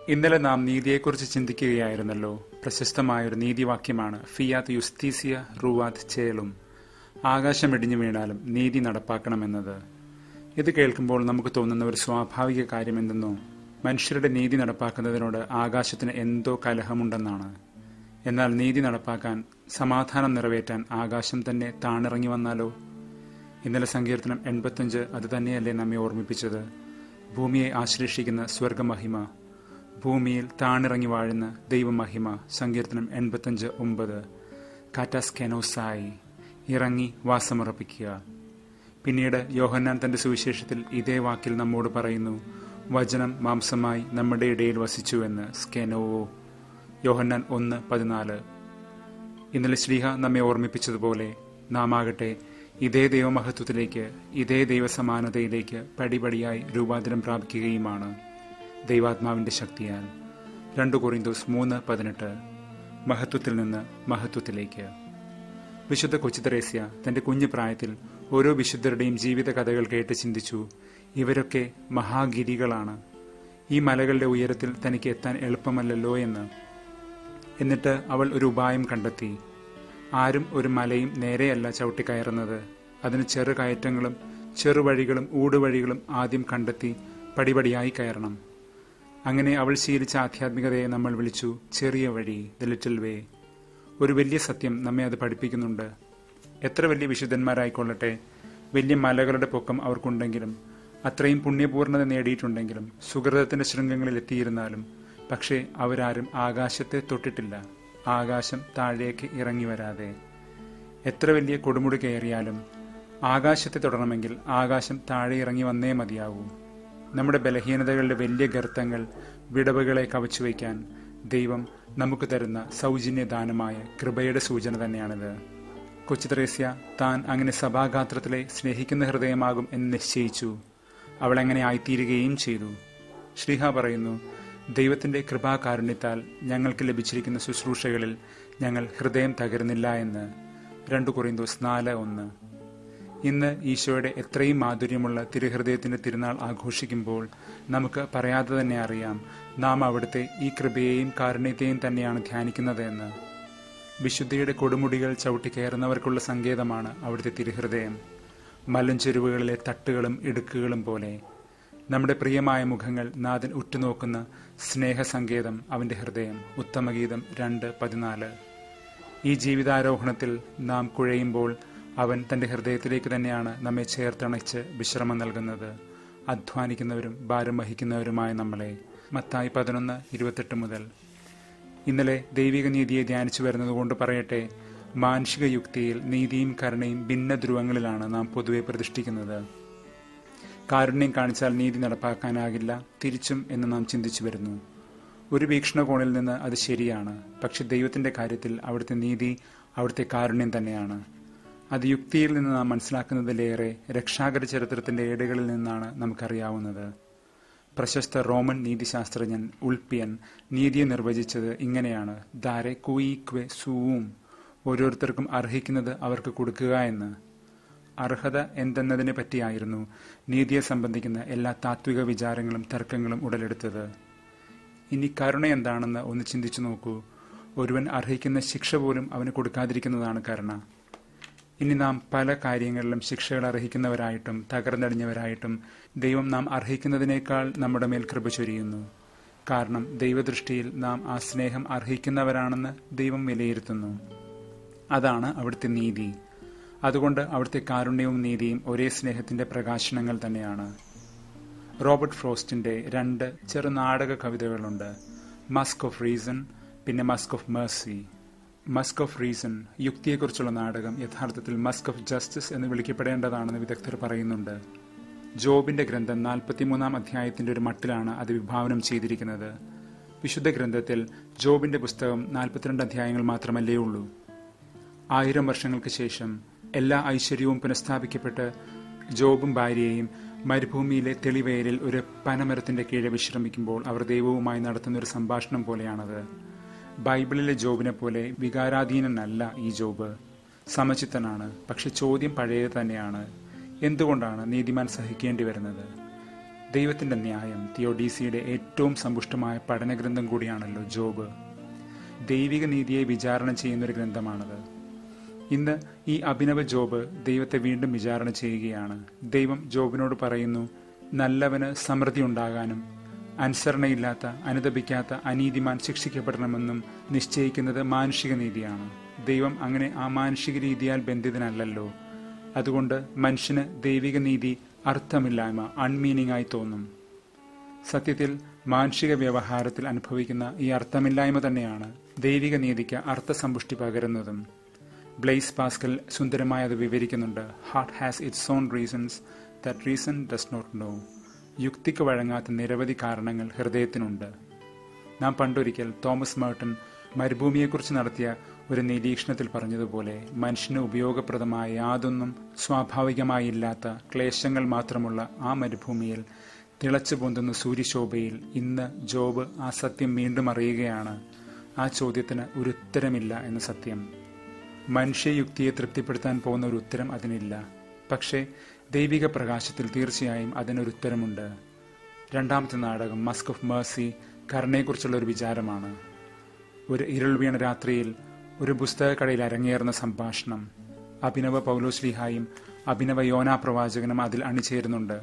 ഇന്നലെ നാം നീതിയെക്കുറിച്ച് ചിന്തിക്കുകയായിരുന്നല്ലോ പ്രശസ്തമായൊരു നീതിവാക്യമാണ് ഫിയാത്ത് യുസ്തീസിയ റുവാത്ത് ചേലും ആകാശം ഇടിഞ്ഞു വീണാലും നീതി നടപ്പാക്കണമെന്നത് ഇത് കേൾക്കുമ്പോൾ നമുക്ക് തോന്നുന്ന ഒരു സ്വാഭാവിക കാര്യം എന്തെന്നോ മനുഷ്യരുടെ നീതി നടപ്പാക്കുന്നതിനോട് ആകാശത്തിന് എന്തോ കലഹമുണ്ടെന്നാണ് എന്നാൽ നീതി നടപ്പാക്കാൻ സമാധാനം നിറവേറ്റാൻ ആകാശം തന്നെ താണിറങ്ങി വന്നാലോ ഇന്നലെ സങ്കീർത്തനം എൺപത്തഞ്ച് അത് തന്നെയല്ലേ നമ്മെ ഓർമ്മിപ്പിച്ചത് ഭൂമിയെ ആശ്ലേഷിക്കുന്ന സ്വർഗമഹിമ ഭൂമിയിൽ താണിറങ്ങി വാഴുന്ന ദൈവമഹിമ സങ്കീർത്തനം എൺപത്തഞ്ച് ഒമ്പത് കാറ്റാസ്കെനോസായി ഇറങ്ങി വാസമുറപ്പിക്കുക പിന്നീട് യോഹന്നാൻ തന്റെ സുവിശേഷത്തിൽ ഇതേ വാക്കിൽ നമ്മോട് പറയുന്നു വചനം മാംസമായി നമ്മുടെ ഇടയിൽ വസിച്ചുവെന്ന് സ്കെനോവോ യോഹന്നാൻ ഒന്ന് പതിനാല് ഇന്നലെ ശ്രീഹ നമ്മെ ഓർമ്മിപ്പിച്ചതുപോലെ നാം ആകട്ടെ ഇതേ ദൈവമഹത്വത്തിലേക്ക് ഇതേ ദൈവസമാനതയിലേക്ക് പടിപടിയായി രൂപാന്തരം പ്രാപിക്കുകയുമാണ് ദൈവാത്മാവിന്റെ ശക്തിയാൽ രണ്ടു കൊറിന്തോസ് മൂന്ന് പതിനെട്ട് മഹത്വത്തിൽ നിന്ന് മഹത്വത്തിലേക്ക് വിശുദ്ധ കൊച്ചുതറേസ്യ തന്റെ കുഞ്ഞു പ്രായത്തിൽ ഓരോ വിശുദ്ധരുടെയും ജീവിത കഥകൾ കേട്ട് ചിന്തിച്ചു ഇവരൊക്കെ മഹാഗിരികളാണ് ഈ മലകളുടെ ഉയരത്തിൽ തനിക്ക് എത്താൻ എളുപ്പമല്ലല്ലോ എന്ന് എന്നിട്ട് അവൾ ഒരു ഉപായം കണ്ടെത്തി ആരും ഒരു മലയും നേരെയല്ല ചവിട്ടിക്കയറുന്നത് അതിന് ചെറു കയറ്റങ്ങളും ചെറുവഴികളും ഊടുവഴികളും ആദ്യം കണ്ടെത്തി പടിപടിയായി കയറണം അങ്ങനെ അവൾ ശീലിച്ച ആധ്യാത്മികതയെ നമ്മൾ വിളിച്ചു ചെറിയ വഴി ദ ലിറ്റിൽ വേ ഒരു വലിയ സത്യം നമ്മെ അത് പഠിപ്പിക്കുന്നുണ്ട് എത്ര വലിയ വിശുദ്ധന്മാരായിക്കൊള്ളട്ടെ വലിയ മലകളുടെ പൊക്കം അവർക്കുണ്ടെങ്കിലും അത്രയും പുണ്യപൂർണ്ണത നേടിയിട്ടുണ്ടെങ്കിലും സുഹൃതത്തിന്റെ ശൃംഗങ്ങളിൽ എത്തിയിരുന്നാലും പക്ഷേ അവരാരും ആകാശത്തെ തൊട്ടിട്ടില്ല ആകാശം താഴേക്ക് ഇറങ്ങി വരാതെ എത്ര വലിയ കൊടുമുടി കയറിയാലും ആകാശത്തെ തുടരണമെങ്കിൽ ആകാശം താഴെ ഇറങ്ങി വന്നേ മതിയാവൂ നമ്മുടെ ബലഹീനതകളുടെ വലിയ ഗർത്തങ്ങൾ വിടവുകളെ കവച്ചുവയ്ക്കാൻ ദൈവം നമുക്ക് തരുന്ന സൗജന്യദാനമായ കൃപയുടെ സൂചന തന്നെയാണിത് കൊച്ചുത്രേസ്യ താൻ അങ്ങനെ സഭാഗാത്രത്തിലെ സ്നേഹിക്കുന്ന ഹൃദയമാകും എന്ന് നിശ്ചയിച്ചു അവൾ അങ്ങനെ ആയിത്തീരുകയും ചെയ്തു ശ്രീഹ പറയുന്നു ദൈവത്തിന്റെ കൃപാകാരുണ്യത്താൽ ഞങ്ങൾക്ക് ലഭിച്ചിരിക്കുന്ന ശുശ്രൂഷകളിൽ ഞങ്ങൾ ഹൃദയം തകരുന്നില്ല എന്ന് രണ്ടു കൊറിന്തോസ് നാല് ഒന്ന് ഇന്ന് ഈശോയുടെ എത്രയും മാധുര്യമുള്ള തിരുഹൃദയത്തിന്റെ തിരുനാൾ ആഘോഷിക്കുമ്പോൾ നമുക്ക് പറയാതെ തന്നെ അറിയാം നാം അവിടുത്തെ ഈ കൃപയെയും കാരുണ്യത്തെയും തന്നെയാണ് ധ്യാനിക്കുന്നത് എന്ന് വിശുദ്ധിയുടെ കൊടുമുടികൾ ചവിട്ടിക്കയറുന്നവർക്കുള്ള സങ്കേതമാണ് അവിടുത്തെ തിരുഹൃദയം മലഞ്ചെരുവുകളിലെ തട്ടുകളും ഇടുക്കുകളും പോലെ നമ്മുടെ പ്രിയമായ മുഖങ്ങൾ നാഥൻ ഉറ്റുനോക്കുന്ന സ്നേഹസങ്കേതം അവന്റെ ഹൃദയം ഉത്തമഗീതം രണ്ട് പതിനാല് ഈ ജീവിതാരോഹണത്തിൽ നാം കുഴയുമ്പോൾ അവൻ തന്റെ ഹൃദയത്തിലേക്ക് തന്നെയാണ് നമ്മെ ചേർത്തണച്ച് വിശ്രമം നൽകുന്നത് അധ്വാനിക്കുന്നവരും ഭാരം വഹിക്കുന്നവരുമായ നമ്മളെ മത്തായി പതിനൊന്ന് ഇരുപത്തെട്ട് മുതൽ ഇന്നലെ ദൈവിക നീതിയെ ധ്യാനിച്ചു വരുന്നതുകൊണ്ട് പറയട്ടെ മാനുഷിക യുക്തിയിൽ നീതിയും കരുണയും ഭിന്ന ധ്രുവങ്ങളിലാണ് നാം പൊതുവെ പ്രതിഷ്ഠിക്കുന്നത് കാരുണ്യം കാണിച്ചാൽ നീതി നടപ്പാക്കാനാകില്ല തിരിച്ചും എന്ന് നാം ചിന്തിച്ചു വരുന്നു ഒരു വീക്ഷണകോണിൽ നിന്ന് അത് ശരിയാണ് പക്ഷെ ദൈവത്തിന്റെ കാര്യത്തിൽ അവിടുത്തെ നീതി അവിടുത്തെ കാരുണ്യം തന്നെയാണ് അത് യുക്തിയിൽ നിന്ന് നാം മനസ്സിലാക്കുന്നതിലേറെ രക്ഷാകര ചരിത്രത്തിന്റെ ഏടുകളിൽ നിന്നാണ് നമുക്കറിയാവുന്നത് പ്രശസ്ത റോമൻ നീതിശാസ്ത്രജ്ഞൻ ഉൾപ്പിയൻ നീതിയെ നിർവചിച്ചത് ഇങ്ങനെയാണ് ദാരെ കുയിക്വെ സൂവും ഓരോരുത്തർക്കും അർഹിക്കുന്നത് അവർക്ക് കൊടുക്കുക എന്ന് അർഹത എന്തെന്നതിനെ പറ്റിയായിരുന്നു നീതിയെ സംബന്ധിക്കുന്ന എല്ലാ താത്വിക വിചാരങ്ങളും തർക്കങ്ങളും ഉടലെടുത്തത് ഇനി കരുണ എന്താണെന്ന് ഒന്ന് ചിന്തിച്ചു നോക്കൂ ഒരുവൻ അർഹിക്കുന്ന ശിക്ഷ പോലും അവന് കൊടുക്കാതിരിക്കുന്നതാണ് കരുണ ഇനി നാം പല കാര്യങ്ങളിലും ശിക്ഷകൾ അർഹിക്കുന്നവരായിട്ടും തകർന്നടിഞ്ഞവരായിട്ടും ദൈവം നാം അർഹിക്കുന്നതിനേക്കാൾ നമ്മുടെ മേൽ കൃപ ചൊരിയുന്നു കാരണം ദൈവദൃഷ്ടിയിൽ നാം ആ സ്നേഹം അർഹിക്കുന്നവരാണെന്ന് ദൈവം വിലയിരുത്തുന്നു അതാണ് അവിടുത്തെ നീതി അതുകൊണ്ട് അവിടുത്തെ കാരുണ്യവും നീതിയും ഒരേ സ്നേഹത്തിന്റെ പ്രകാശനങ്ങൾ തന്നെയാണ് റോബർട്ട് ഫ്രോസ്റ്റിന്റെ രണ്ട് ചെറുനാടക കവിതകളുണ്ട് മസ്ക് ഓഫ് റീസൺ പിന്നെ masque of mercy masque of reason യുക്തിയെക്കുറിച്ചുള്ള നാടകം യഥാർത്ഥത്തിൽ മസ്ക് ഓഫ് ജസ്റ്റിസ് എന്ന് വിളിക്കപ്പെടേണ്ടതാണെന്ന് വിദഗ്ധർ പറയുന്നുണ്ട് ജോബിന്റെ ഗ്രന്ഥം നാൽപ്പത്തിമൂന്നാം അധ്യായത്തിന്റെ ഒരു മട്ടിലാണ് അത് വിഭാവനം ചെയ്തിരിക്കുന്നത് വിശുദ്ധ ഗ്രന്ഥത്തിൽ ജോബിന്റെ പുസ്തകം നാൽപ്പത്തിരണ്ട് അധ്യായങ്ങൾ മാത്രമല്ലേ ഉള്ളൂ ആയിരം വർഷങ്ങൾക്ക് ശേഷം എല്ലാ ഐശ്വര്യവും പുനഃസ്ഥാപിക്കപ്പെട്ട് ജോബും ഭാര്യയെയും മരുഭൂമിയിലെ തെളിവേരിൽ ഒരു പനമരത്തിന്റെ കീഴെ വിശ്രമിക്കുമ്പോൾ അവർ ദൈവവുമായി നടത്തുന്ന ഒരു സംഭാഷണം പോലെയാണത് ബൈബിളിലെ ജോബിനെ പോലെ വികാരാധീനനല്ല ഈ ജോബ് സമചിത്തനാണ് പക്ഷെ ചോദ്യം പഴയത് തന്നെയാണ് എന്തുകൊണ്ടാണ് നീതിമാൻ സഹിക്കേണ്ടി വരുന്നത് ദൈവത്തിന്റെ ന്യായം തിയോഡീസിയുടെ ഏറ്റവും സമ്പുഷ്ടമായ പഠനഗ്രന്ഥം കൂടിയാണല്ലോ ജോബ് ദൈവിക നീതിയെ വിചാരണ ചെയ്യുന്നൊരു ഗ്രന്ഥമാണത് ഇന്ന് ഈ അഭിനവ ജോബ് ദൈവത്തെ വീണ്ടും വിചാരണ ചെയ്യുകയാണ് ദൈവം ജോബിനോട് പറയുന്നു നല്ലവന് സമൃദ്ധി ഉണ്ടാകാനും അനുസരണയില്ലാത്ത അനുദപിക്കാത്ത അനീതിമാൻ ശിക്ഷിക്കപ്പെടണമെന്നും നിശ്ചയിക്കുന്നത് മാനുഷിക നീതിയാണ് ദൈവം അങ്ങനെ ആ മാനുഷിക രീതിയാൽ ബന്ധിതനല്ലല്ലോ അതുകൊണ്ട് മനുഷ്യന് ദൈവിക നീതി അർത്ഥമില്ലായ്മ അൺമീനിങ് ആയി തോന്നും സത്യത്തിൽ മാനുഷിക വ്യവഹാരത്തിൽ അനുഭവിക്കുന്ന ഈ അർത്ഥമില്ലായ്മ തന്നെയാണ് ദൈവിക നീതിക്ക് അർത്ഥസമ്പുഷ്ടി പകരുന്നതും ബ്ലെയ്സ് പാസ്കൽ സുന്ദരമായി അത് വിവരിക്കുന്നുണ്ട് heart has its own reasons that reason does not know യുക്തിക്ക് വഴങ്ങാത്ത നിരവധി കാരണങ്ങൾ ഹൃദയത്തിനുണ്ട് നാം പണ്ടൊരിക്കൽ തോമസ് മേർട്ടൺ മരുഭൂമിയെക്കുറിച്ച് നടത്തിയ ഒരു നിരീക്ഷണത്തിൽ പറഞ്ഞതുപോലെ മനുഷ്യന് ഉപയോഗപ്രദമായ യാതൊന്നും സ്വാഭാവികമായി ഇല്ലാത്ത ക്ലേശങ്ങൾ മാത്രമുള്ള ആ മരുഭൂമിയിൽ തിളച്ചു പൊന്തുന്ന സൂര്യശോഭയിൽ ഇന്ന് ജോബ് ആ സത്യം വീണ്ടും അറിയുകയാണ് ആ ചോദ്യത്തിന് ഒരു ഉത്തരമില്ല എന്ന സത്യം മനുഷ്യയുക്തിയെ തൃപ്തിപ്പെടുത്താൻ പോകുന്ന ഒരു ഉത്തരം അതിനില്ല പക്ഷേ ദൈവിക പ്രകാശത്തിൽ തീർച്ചയായും അതിനൊരു ഉത്തരമുണ്ട് രണ്ടാമത്തെ നാടകം മസ്ക് ഓഫ് മേഴ്സി കരുണയെക്കുറിച്ചുള്ള ഒരു വിചാരമാണ് ഒരു ഇരുൾ വീണ രാത്രിയിൽ ഒരു പുസ്തകക്കടയിൽ അരങ്ങേറുന്ന സംഭാഷണം അഭിനവ പൗലോശ്ലിഹായും അഭിനവ യോനാ പ്രവാചകനും അതിൽ അണിചേരുന്നുണ്ട്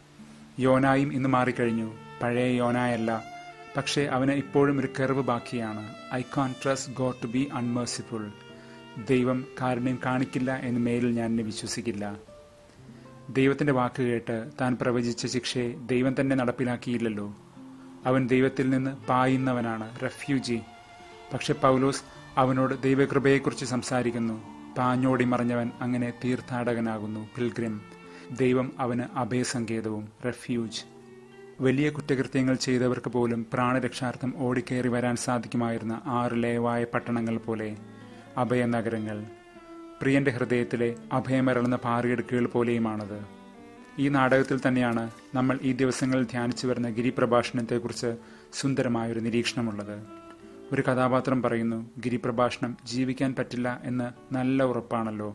യോനായും ഇന്ന് മാറിക്കഴിഞ്ഞു പഴയ യോനായല്ല പക്ഷേ അവന് ഇപ്പോഴും ഒരു കെർവ് ബാക്കിയാണ് I can't trust God to be unmerciful ദൈവം കാരുണ്യം കാണിക്കില്ല എന്ന് മേലിൽ ഞാൻ എന്നെ വിശ്വസിക്കില്ല ദൈവത്തിന്റെ വാക്ക് കേട്ട് താൻ പ്രവചിച്ച ശിക്ഷയെ ദൈവം തന്നെ നടപ്പിലാക്കിയില്ലല്ലോ അവൻ ദൈവത്തിൽ നിന്ന് പായുന്നവനാണ് റെഫ്യൂജി പക്ഷെ പൗലോസ് അവനോട് ദൈവകൃപയെക്കുറിച്ച് സംസാരിക്കുന്നു പാഞ്ഞോടി മറിഞ്ഞവൻ അങ്ങനെ തീർത്ഥാടകനാകുന്നു പിൽഗ്രിം ദൈവം അവന് അഭയസങ്കേതവും റെഫ്യൂജ് വലിയ കുറ്റകൃത്യങ്ങൾ ചെയ്തവർക്ക് പോലും പ്രാണരക്ഷാർത്ഥം ഓടിക്കയറി വരാൻ സാധിക്കുമായിരുന്ന ആറ് ലയവായ പട്ടണങ്ങൾ പോലെ അഭയനഗരങ്ങൾ പ്രിയന്റെ ഹൃദയത്തിലെ അഭയമരളുന്ന പാറിയെടുക്കുകൾ പോലെയുമാണത് ഈ നാടകത്തിൽ തന്നെയാണ് നമ്മൾ ഈ ദിവസങ്ങളിൽ ധ്യാനിച്ചു വരുന്ന ഗിരിപ്രഭാഷണത്തെക്കുറിച്ച് സുന്ദരമായൊരു നിരീക്ഷണമുള്ളത് ഒരു കഥാപാത്രം പറയുന്നു ഗിരിപ്രഭാഷണം ജീവിക്കാൻ പറ്റില്ല എന്ന് നല്ല ഉറപ്പാണല്ലോ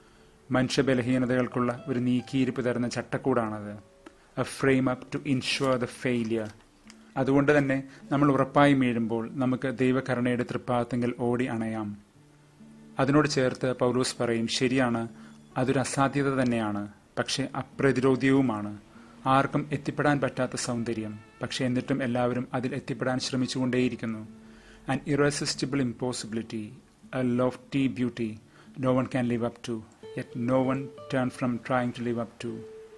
മനുഷ്യബലഹീനതകൾക്കുള്ള ഒരു നീക്കിയിരിപ്പ് തരുന്ന ചട്ടക്കൂടാണത് a frame up to insure the failure അതുകൊണ്ട് തന്നെ നമ്മൾ ഉറപ്പായി വീഴുമ്പോൾ നമുക്ക് ദൈവകരുണയുടെ തൃപ്പാദത്തെങ്കിൽ ഓടി അണയാം അതിനോട് ചേർത്ത് പൗലൂസ് പറയും ശരിയാണ് അതൊരു അസാധ്യത തന്നെയാണ് പക്ഷെ അപ്രതിരോധ്യവുമാണ് ആർക്കും എത്തിപ്പെടാൻ പറ്റാത്ത സൗന്ദര്യം പക്ഷെ എന്നിട്ടും എല്ലാവരും അതിൽ എത്തിപ്പെടാൻ ശ്രമിച്ചുകൊണ്ടേയിരിക്കുന്നു an irresistible impossibility a lofty beauty no one can live up to yet no one turn from trying to live up to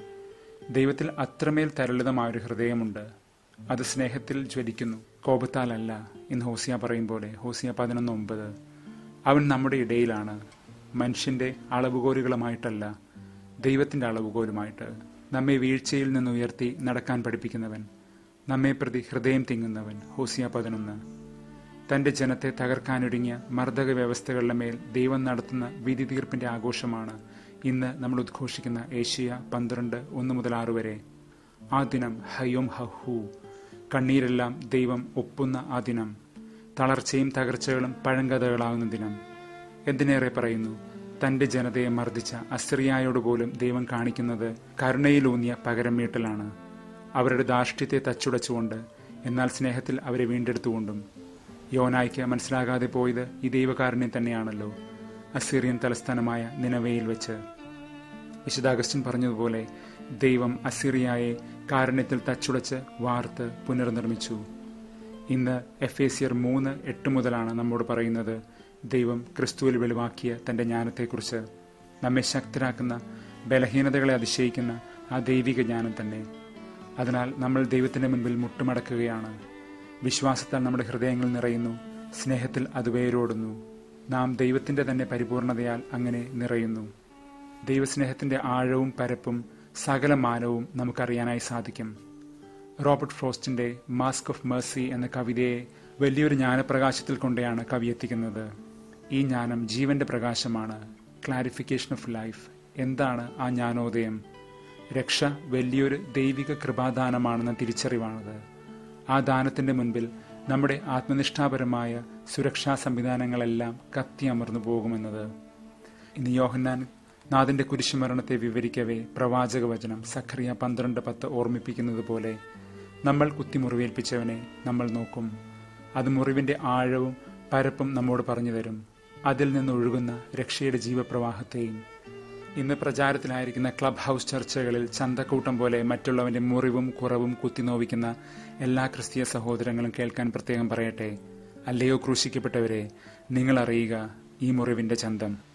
ദൈവത്തിൽ അത്രമേൽ തരളിതമായൊരു ഹൃദയമുണ്ട് അത് സ്നേഹത്തിൽ ജ്വലിക്കുന്നു കോപത്താലല്ല ഇന്ന് ഹോസിയ പറയും പോലെ ഹോസിയ പതിനൊന്ന് ഒമ്പത് അവൻ നമ്മുടെ ഇടയിലാണ് മനുഷ്യന്റെ അളവുകോലുകളുമായിട്ടല്ല ദൈവത്തിന്റെ അളവുകോലുമായിട്ട് നമ്മെ വീഴ്ചയിൽ നിന്ന് ഉയർത്തി നടക്കാൻ പഠിപ്പിക്കുന്നവൻ നമ്മെ പ്രതി ഹൃദയം തിങ്ങുന്നവൻ ഹോസിയ പതിനൊന്ന് തന്റെ ജനത്തെ തകർക്കാനൊരുങ്ങിയ മർദ്ദക വ്യവസ്ഥകളുടെ മേൽ ദൈവം നടത്തുന്ന വിധി തീർപ്പിന്റെ ആഘോഷമാണ് ഇന്ന് നമ്മൾ ഉദ്ഘോഷിക്കുന്ന ഏഷ്യ പന്ത്രണ്ട് ഒന്ന് മുതൽ ആറ് വരെ ആ ദിനം ഹയോം ഹഹു കണ്ണീരെല്ലാം ദൈവം ഒപ്പുന്ന ആ ദിനം തളർച്ചയും തകർച്ചകളും പഴങ്കഥകളാകുന്ന ദിനം എന്തിനേറെ പറയുന്നു തന്റെ ജനതയെ മർദ്ദിച്ച അസ്രിയായോട് പോലും ദൈവം കാണിക്കുന്നത് കരുണയിലൂന്നിയ പകരം വീട്ടലാണ് അവരുടെ ധാർഷ്ട്യത്തെ തച്ചുടച്ചുകൊണ്ട് എന്നാൽ സ്നേഹത്തിൽ അവരെ വീണ്ടെടുത്തുകൊണ്ടും യോനായ്ക്ക് മനസ്സിലാകാതെ പോയത് ഈ ദൈവകാരുണ്യം തന്നെയാണല്ലോ അസീറിയൻ തലസ്ഥാനമായ നിലവയിൽ വെച്ച് വിശുദ്ധ അഗസ്റ്റിൻ പറഞ്ഞതുപോലെ ദൈവം അസീറിയായെ കാരുണ്യത്തിൽ തച്ചുടച്ച് വാർത്ത് പുനർനിർമ്മിച്ചു ഇന്ന് എഫ് എ സിയർ മൂന്ന് എട്ട് മുതലാണ് നമ്മോട് പറയുന്നത് ദൈവം ക്രിസ്തുവിൽ വെളിവാക്കിയ തന്റെ ജ്ഞാനത്തെക്കുറിച്ച് നമ്മെ ശക്തരാക്കുന്ന ബലഹീനതകളെ അതിശയിക്കുന്ന ആ ദൈവിക ജ്ഞാനം തന്നെ അതിനാൽ നമ്മൾ ദൈവത്തിന്റെ മുൻപിൽ മുട്ടുമടക്കുകയാണ് വിശ്വാസത്താൽ നമ്മുടെ ഹൃദയങ്ങൾ നിറയുന്നു സ്നേഹത്തിൽ അത് വേരോടുന്നു നാം ദൈവത്തിന്റെ തന്നെ പരിപൂർണതയാൽ അങ്ങനെ നിറയുന്നു ദൈവസ്നേഹത്തിന്റെ ആഴവും പരപ്പും സകല മാനവും നമുക്കറിയാനായി സാധിക്കും റോബർട്ട് ഫ്രോസ്റ്റിന്റെ മാസ്ക് ഓഫ് മേഴ്സി എന്ന കവിതയെ വലിയൊരു ജ്ഞാനപ്രകാശത്തിൽ കൊണ്ടെയാണ് കവി എത്തിക്കുന്നത് ഈ ജ്ഞാനം ജീവന്റെ പ്രകാശമാണ് ക്ലാരിഫിക്കേഷൻ ഓഫ് ലൈഫ് എന്താണ് ആ ജ്ഞാനോദയം രക്ഷ വലിയൊരു ദൈവിക കൃപാദാനമാണെന്ന തിരിച്ചറിവാണത് ആ ദാനത്തിന്റെ മുൻപിൽ നമ്മുടെ ആത്മനിഷ്ഠാപരമായ സുരക്ഷാ സംവിധാനങ്ങളെല്ലാം കത്തി അമർന്നു പോകുമെന്നത് ഇന്ന് യോഹന്നാൻ നാഥന്റെ കുരിശുമരണത്തെ വിവരിക്കവേ പ്രവാചക വചനം സഖറിയ പന്ത്രണ്ട് പത്ത് ഓർമ്മിപ്പിക്കുന്നത് പോലെ നമ്മൾ കുത്തിമുറിവേൽപ്പിച്ചവനെ നമ്മൾ നോക്കും അത് മുറിവിന്റെ ആഴവും പരപ്പും നമ്മോട് പറഞ്ഞു തരും അതിൽ നിന്ന് ഒഴുകുന്ന രക്ഷയുടെ ജീവപ്രവാഹത്തെയും ഇന്ന് പ്രചാരത്തിലായിരിക്കുന്ന ക്ലബ് ഹൗസ് ചർച്ചകളിൽ ചന്തക്കൂട്ടം പോലെ മറ്റുള്ളവന്റെ മുറിവും കുറവും കുത്തിനോവിക്കുന്ന എല്ലാ ക്രിസ്തീയ സഹോദരങ്ങളും കേൾക്കാൻ പ്രത്യേകം പറയട്ടെ അല്ലയോ ക്രൂശിക്കപ്പെട്ടവരെ നിങ്ങൾ അറിയുക ഈ മുറിവിന്റെ ചന്തം